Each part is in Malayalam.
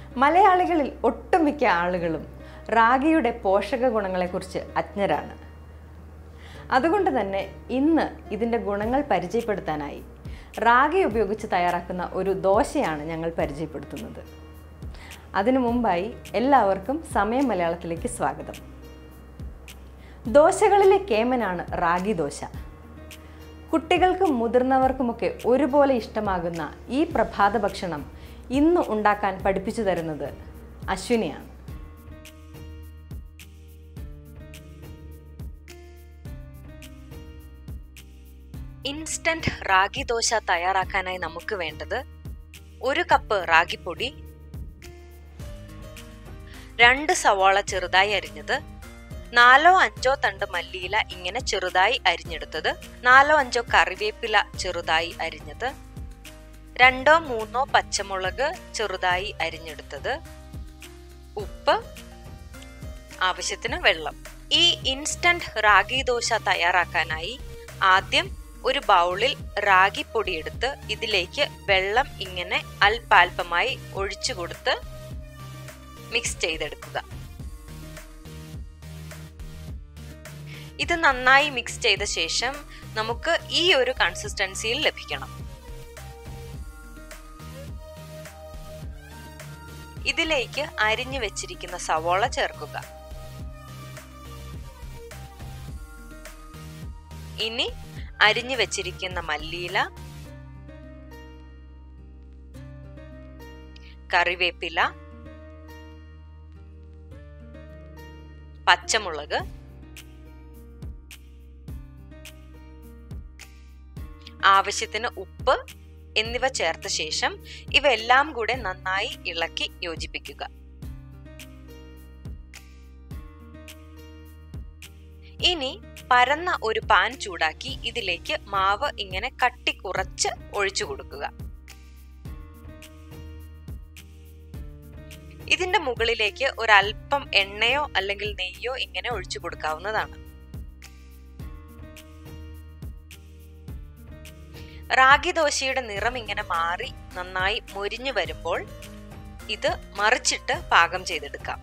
മലയാളികളിൽ ഒട്ടുമിക്ക ആളുകളും റാഗിയുടെ പോഷക ഗുണങ്ങളെക്കുറിച്ച് അജ്ഞരാണ് അതുകൊണ്ട് തന്നെ ഇന്ന് ഇതിൻ്റെ ഗുണങ്ങൾ പരിചയപ്പെടുത്താനായി റാഗി ഉപയോഗിച്ച് തയ്യാറാക്കുന്ന ഒരു ദോശയാണ് ഞങ്ങൾ പരിചയപ്പെടുത്തുന്നത് അതിനു മുമ്പായി എല്ലാവർക്കും സമയം മലയാളത്തിലേക്ക് സ്വാഗതം ദോശകളിലെ കേമനാണ് റാഗി ദോശ കുട്ടികൾക്കും മുതിർന്നവർക്കുമൊക്കെ ഒരുപോലെ ഇഷ്ടമാകുന്ന ഈ പ്രഭാത ഭക്ഷണം ഇന്ന് ഉണ്ടാക്കാൻ പഠിപ്പിച്ചു തരുന്നത് അശ്വിനിയാണ് ഇൻസ്റ്റന്റ് റാഗി ദോശ തയ്യാറാക്കാനായി നമുക്ക് വേണ്ടത് ഒരു കപ്പ് റാഗിപ്പൊടി രണ്ട് സവാള ചെറുതായി അരിഞ്ഞത് നാലോ അഞ്ചോ തണ്ട് മല്ലിയില ഇങ്ങനെ ചെറുതായി അരിഞ്ഞെടുത്തത് നാലോ അഞ്ചോ കറിവേപ്പില ചെറുതായി അരിഞ്ഞത് രണ്ടോ മൂന്നോ പച്ചമുളക് ചെറുതായി അരിഞ്ഞെടുത്തത് ഉപ്പ് ആവശ്യത്തിന് വെള്ളം ഈ ഇൻസ്റ്റന്റ് റാഗി ദോശ തയ്യാറാക്കാനായി ആദ്യം ഒരു ബൗളിൽ റാഗി പൊടി എടുത്ത് ഇതിലേക്ക് വെള്ളം ഇങ്ങനെ അല്പാൽപമായി ഒഴിച്ചു കൊടുത്ത് മിക്സ് ചെയ്തെടുക്കുക ഇത് നന്നായി മിക്സ് ചെയ്ത ശേഷം നമുക്ക് ഈ ഒരു കൺസിസ്റ്റൻസിയിൽ ലഭിക്കണം ഇതിലേക്ക് അരിഞ്ഞു വെച്ചിരിക്കുന്ന സവോള ചേർക്കുക ഇനി അരിഞ്ഞു വെച്ചിരിക്കുന്ന മല്ലിയില കറിവേപ്പില പച്ചമുളക് ആവശ്യത്തിന് ഉപ്പ് എന്നിവ ചേർത്ത ശേഷം ഇവയെല്ലാം കൂടെ നന്നായി ഇളക്കി യോജിപ്പിക്കുക ഇനി പരന്ന ഒരു പാൻ ചൂടാക്കി ഇതിലേക്ക് മാവ് ഇങ്ങനെ കട്ടി കുറച്ച് ഒഴിച്ചു കൊടുക്കുക ഇതിന്റെ മുകളിലേക്ക് ഒരല്പം എണ്ണയോ അല്ലെങ്കിൽ നെയ്യോ ഇങ്ങനെ ഒഴിച്ചു കൊടുക്കാവുന്നതാണ് റാഗി ദോശയുടെ നിറം ഇങ്ങനെ മാറി നന്നായി മൊരിഞ്ഞു വരുമ്പോൾ ഇത് മറിച്ചിട്ട് പാകം ചെയ്തെടുക്കാം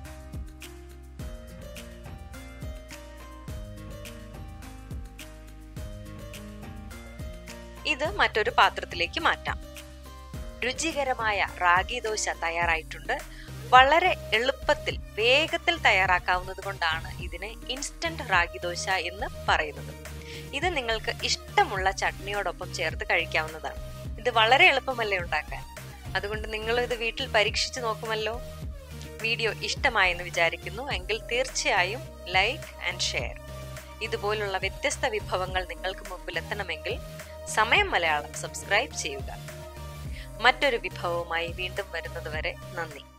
ഇത് മറ്റൊരു പാത്രത്തിലേക്ക് മാറ്റാം രുചികരമായ റാഗി ദോശ തയ്യാറായിട്ടുണ്ട് വളരെ എളുപ്പത്തിൽ വേഗത്തിൽ തയ്യാറാക്കാവുന്നത് കൊണ്ടാണ് ഇതിനെ ഇൻസ്റ്റന്റ് റാഗി ദോശ എന്ന് പറയുന്നത് ഇത് നിങ്ങൾക്ക് ഇഷ്ടമുള്ള ചട്നിയോടൊപ്പം ചേർത്ത് കഴിക്കാവുന്നതാണ് ഇത് വളരെ എളുപ്പമല്ലേ ഉണ്ടാക്കാൻ അതുകൊണ്ട് നിങ്ങൾ ഇത് വീട്ടിൽ പരീക്ഷിച്ച് നോക്കുമല്ലോ വീഡിയോ ഇഷ്ടമായെന്ന് വിചാരിക്കുന്നു എങ്കിൽ തീർച്ചയായും ലൈക്ക് ആൻഡ് ഷെയർ ഇതുപോലുള്ള വ്യത്യസ്ത വിഭവങ്ങൾ നിങ്ങൾക്ക് മുമ്പിൽ എത്തണമെങ്കിൽ സമയം മലയാളം സബ്സ്ക്രൈബ് ചെയ്യുക മറ്റൊരു വിഭവവുമായി വീണ്ടും വരുന്നതുവരെ നന്ദി